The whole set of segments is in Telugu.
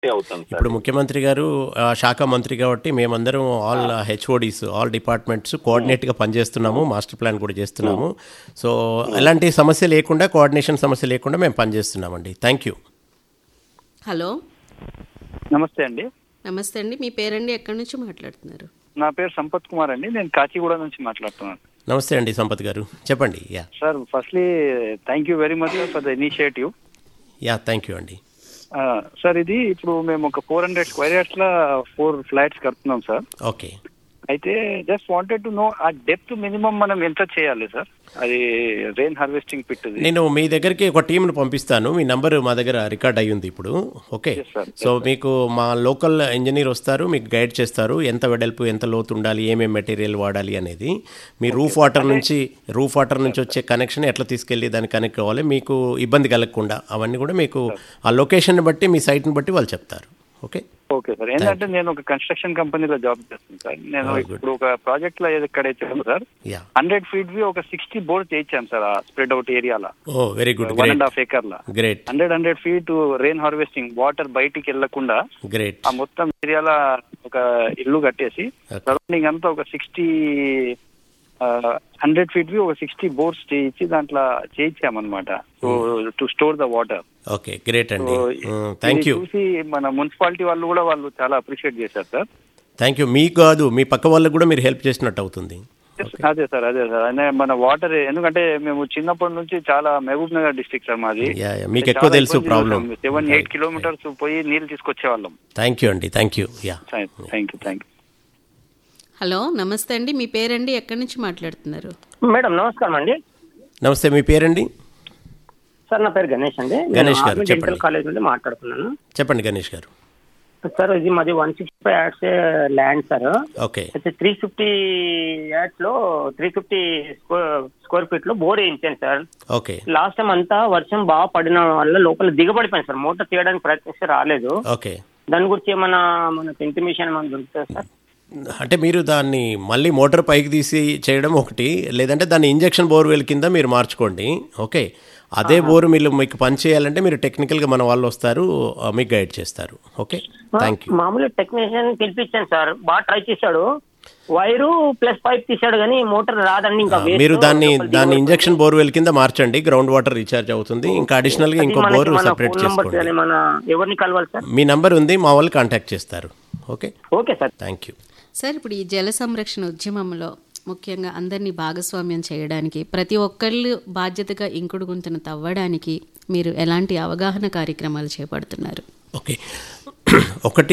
అవుతాం సార్ ఇప్పుడు ముఖ్యమంత్రి గారు ఆ, శాఖ మంత్రి కాబట్టి మేమందరం ఆల్ హెచ్ఓడిస్ ఆల్ డిపార్ట్మెంట్స్ కోఆర్డినేట్గా పనిచేస్తున్నాము మాస్టర్ ప్లాన్ కూడా చేస్తున్నాము సో ఎలాంటి సమస్య లేకుండా కోఆర్డినేషన్ సమస్య లేకుండా మేము పనిచేస్తున్నామండి థ్యాంక్ యూ హలో నమస్తే అండి నమస్తే అండి మీ పేరండి ఎక్కడి నుంచి మాట్లాడుతున్నారు నా పేరు సంపత్ కుమార్ అండి నేను కాచిగూడ నుంచి మాట్లాడుతున్నాను నమస్తే అండి సంపత్ గారు చెప్పండి yeah sir firstly thank you very much for the initiative yeah thank you అండి సార్ ఇది ఇప్పుడు మేము ఒక ఫోర్ హండ్రెడ్ స్క్వేర్ యార్డ్స్ లా ఫోర్ ఫ్లాట్స్ కడుతున్నాం సార్ ఓకే అయితే just wanted to know uh depth minimum మనం ఎంత చేయాలి సార్ అది రెయిన్ హార్వెస్టింగ్ పిట్ నేను మీ దగ్గరికి ఒక టీంను పంపిస్తాను మీ నంబర్ మా దగ్గర రికార్డ్ అయ్యి ఉంది ఇప్పుడు ఓకే Yes, sir. సో మీకు మా లోకల్ ఇంజనీర్ వస్తారు మీకు గైడ్ చేస్తారు ఎంత వెడల్పు ఎంత లోతు ఉండాలి ఏమేమి మెటీరియల్ వాడాలి అనేది మీ రూఫ్ వాటర్ నుంచి రూఫ్ వాటర్ నుంచి వచ్చే కనెక్షన్ ఎట్లా తీసుకెళ్ళి దాన్ని కనెక్ట్ కావాలి మీకు ఇబ్బంది కలగకుండా అవన్నీ కూడా మీకు ఆ లొకేషన్ బట్టి మీ సైట్ని బట్టి వాళ్ళు చెప్తారు ఓకే ఓకే సార్ ఏంటంటే నేను ఒక కన్స్ట్రక్షన్ కంపెనీలో జాబ్ చేస్తాను సార్ నేను Oh, good. ఇప్పుడు ఒక ప్రాజెక్ట్ లో ఎక్కడైతే ఉందో sir yeah hundred feet we ఒక సిక్స్టీ బోర్డ్ చేయించాను సార్ ఆ స్ప్రెడ్ అవుట్ ఏరియాలో oh very good one and great half acre లా great hundred hundred feet rain harvesting water బయటికి వెళ్లకుండా గ్రేట్ ఆ మొత్తం ఏరియాలో ఒక ఇల్లు కట్టేసి Okay. సరౌండింగ్ అంతా ఒక సిక్స్టీ హండ్రెడ్ ఫీట్ వి ఒక సిక్స్టీ బోర్డ్స్ చేయించి దాంట్లో చేయించామన్నమాట so to store the water okay great అండి సో థ్యాంక్ యూ చూసి మన మున్సిపాలిటీ వాళ్ళు కూడా వాళ్ళు చాలా అప్రిషియేట్ చేశారు సార్ థ్యాంక్ యూ మీకు కాదు మీ పక్క వాళ్ళకు కూడా మీరు హెల్ప్ చేసినట్టు అవుతుంది అదే సార్ అదే సార్ అనే మన వాటర్ ఎందుకంటే మేము చిన్నప్పటి నుంచి చాలా మహబూబ్ నగర్ డిస్ట్రిక్ట్ సార్ మాది యా, యా, మీకు ఎక్కువ తెలుసు ప్రాబ్లం సెవెన్ ఎయిట్ కిలోమీటర్స్ పోయి నీళ్ళు తీసుకొచ్చే వాళ్ళం థ్యాంక్ యూ అండి thank you yeah thank you thank you hello నమస్తే అండి మీ పేరండి ఎక్కడి నుంచి మాట్లాడుతున్నారు మేడం నమస్కారం అండి నమస్తే మీ పేరండి సార్ నా పేరు గణేష్ అండి గణేష్ గారు, డెంటల్ చెప్పండి. కాలేజ్ నుండి మాట్లాడుతున్నాను చెప్పండి గణేష్ గారు సార్ ఇది మాది one sixty five yards land sir okay అయితే త్రీ ఫిఫ్టీ యాడ్స్ లో త్రీ ఫిఫ్టీ స్క్వేర్ ఫీట్ లో బోర్ వేయించాను సార్ ఓకే లాస్ట్ టైం అంతా వర్షం బాగా పడిన వల్ల లోపల దిగబడిపోయింది సార్ మోటార్ తీయడానికి ప్రయత్నిస్తే రాలేదు ఓకే దాని గురించి ఏమైనా మనకు ఇంటిమేషన్ ఏమైనా దొరుకుతుంది సార్ అంటే మీరు దాన్ని మళ్ళీ మోటార్ పైకి తీసి చేయడం ఒకటి లేదంటే దాన్ని ఇంజక్షన్ బోర్వెల్ కింద మీరు మార్చుకోండి ఓకే అదే బోర్ మీరు మీకు పని చేయాలంటే మీరు టెక్నికల్గా మన వాళ్ళు వస్తారు ఆ, మీకు గైడ్ చేస్తారు ఓకే థ్యాంక్ యూ మామూలుగా టెక్నీషియన్ పిలిపించాను సార్ బాగా ట్రై చేశాడు వైరు ప్లస్ పైప్ తీశాడు కానీ మోటార్ రాదండి ఇంకా waste. మీరు దాన్ని లోపల దాన్ని దిగబడిపోయింది. ఇంజక్షన్ బోర్వెల్ కింద మార్చండి గ్రౌండ్ వాటర్ రీఛార్జ్ అవుతుంది ఇంకా అడిషనల్గా అది ఇంకో మనకి బోర్ మన సపరేట్ ఫోన్ నంబర్ చేసుకోండి మన ఎవరిని కలవాలి సార్ మీ నంబర్ ఉంది మా వాళ్ళు కాంటాక్ట్ చేస్తారు okay okay sir thank you sir ఇప్పుడు ఈ జల సంరక్షణ ఉద్యమంలో ముఖ్యంగా అందరినీ భాగస్వామ్యం చేయడానికి ప్రతి ఒక్కళ్ళు బాధ్యతగా ఇంకుడు గుంతను తవ్వడానికి మీరు ఎలాంటి అవగాహన కార్యక్రమాలు చేపడుతున్నారు ఓకే ఒకటి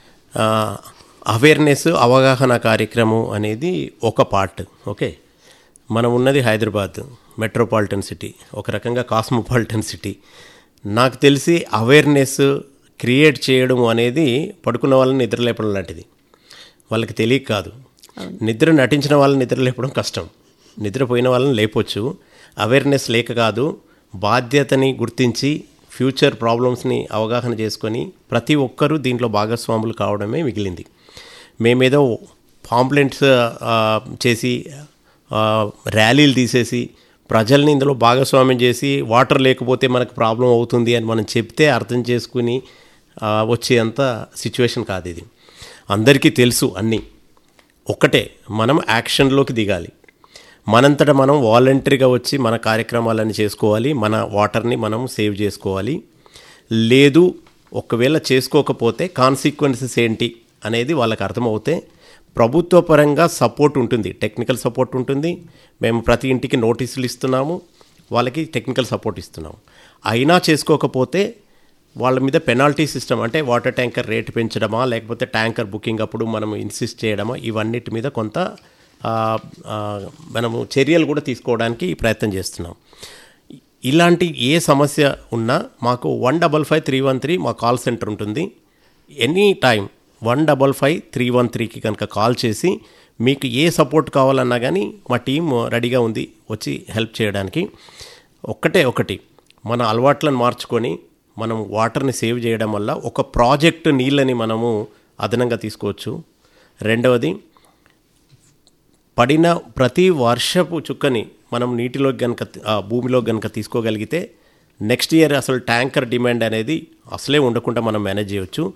అవేర్నెస్ అవగాహన కార్యక్రమం అనేది ఒక పార్ట్ ఓకే మనం ఉన్నది హైదరాబాద్ మెట్రోపాలిటన్ సిటీ ఒక రకంగా కాస్మోపాలిటన్ సిటీ నాకు తెలిసి అవేర్నెస్ క్రియేట్ చేయడం అనేది పడుకున్న వాళ్ళని నిద్రలేపడం లాంటిది వాళ్ళకి తెలియక కాదు నిద్ర నటించిన వాళ్ళని నిద్ర లేపడం కష్టం నిద్రపోయిన వాళ్ళని లేపొచ్చు అవేర్నెస్ లేక కాదు బాధ్యతని గుర్తించి ఫ్యూచర్ ప్రాబ్లమ్స్ని అవగాహన చేసుకొని ప్రతి ఒక్కరూ దీంట్లో భాగస్వాములు కావడమే మిగిలింది మేమేదో పాంప్లెంట్స్ చేసి ఆ, ర్యాలీలు తీసేసి ప్రజల్ని ఇందులో భాగస్వామ్యం చేసి వాటర్ లేకపోతే మనకు ప్రాబ్లం అవుతుంది అని మనం చెప్తే అర్థం చేసుకుని ఆ, వచ్చేంత సిచ్యువేషన్ కాదు ఇది అందరికీ తెలుసు అన్నీ ఒక్కటే మనం యాక్షన్లోకి దిగాలి మనంతట మనం వాలంటరీగా వచ్చి మన కార్యక్రమాలను చేసుకోవాలి మన వాటర్ని మనం సేవ్ చేసుకోవాలి లేదు ఒకవేళ చేసుకోకపోతే కాన్సిక్వెన్సెస్ ఏంటి అనేది వాళ్ళకి అర్థమవుతే ప్రభుత్వ పరంగా సపోర్ట్ ఉంటుంది టెక్నికల్ సపోర్ట్ ఉంటుంది మేము ప్రతి ఇంటికి నోటీసులు ఇస్తున్నాము వాళ్ళకి టెక్నికల్ సపోర్ట్ ఇస్తున్నాము అయినా చేసుకోకపోతే వాళ్ళ మీద పెనాల్టీ సిస్టమ్ అంటే వాటర్ ట్యాంకర్ రేటు పెంచడమా లేకపోతే ట్యాంకర్ బుకింగ్ అప్పుడు మనం ఇన్సిస్ట్ చేయడమా ఇవన్నిటి మీద కొంత ఆ, ఆ, మనము చర్యలు కూడా తీసుకోవడానికి ప్రయత్నం చేస్తున్నాం ఇలాంటి ఏ సమస్య ఉన్నా మాకు one double five three one three మా కాల్ సెంటర్ ఉంటుంది any time one double five three one త్రీకి కనుక కాల్ చేసి మీకు ఏ సపోర్ట్ కావాలన్నా కానీ మా టీం రెడీగా ఉంది వచ్చి హెల్ప్ చేయడానికి ఒక్కటే ఒకటి మన అలవాట్లను మార్చుకొని మనం వాటర్ని సేవ్ చేయడం వల్ల ఒక ప్రాజెక్ట్ నీళ్ళని మనము అదనంగా తీసుకోవచ్చు రెండవది పడిన ప్రతి వర్షపు చుక్కని మనం నీటిలోకి కనుక భూమిలో కనుక తీసుకోగలిగితే నెక్స్ట్ ఇయర్ అసలు ట్యాంకర్ డిమాండ్ అనేది అసలే ఉండకుండా మనం మేనేజ్ చేయవచ్చు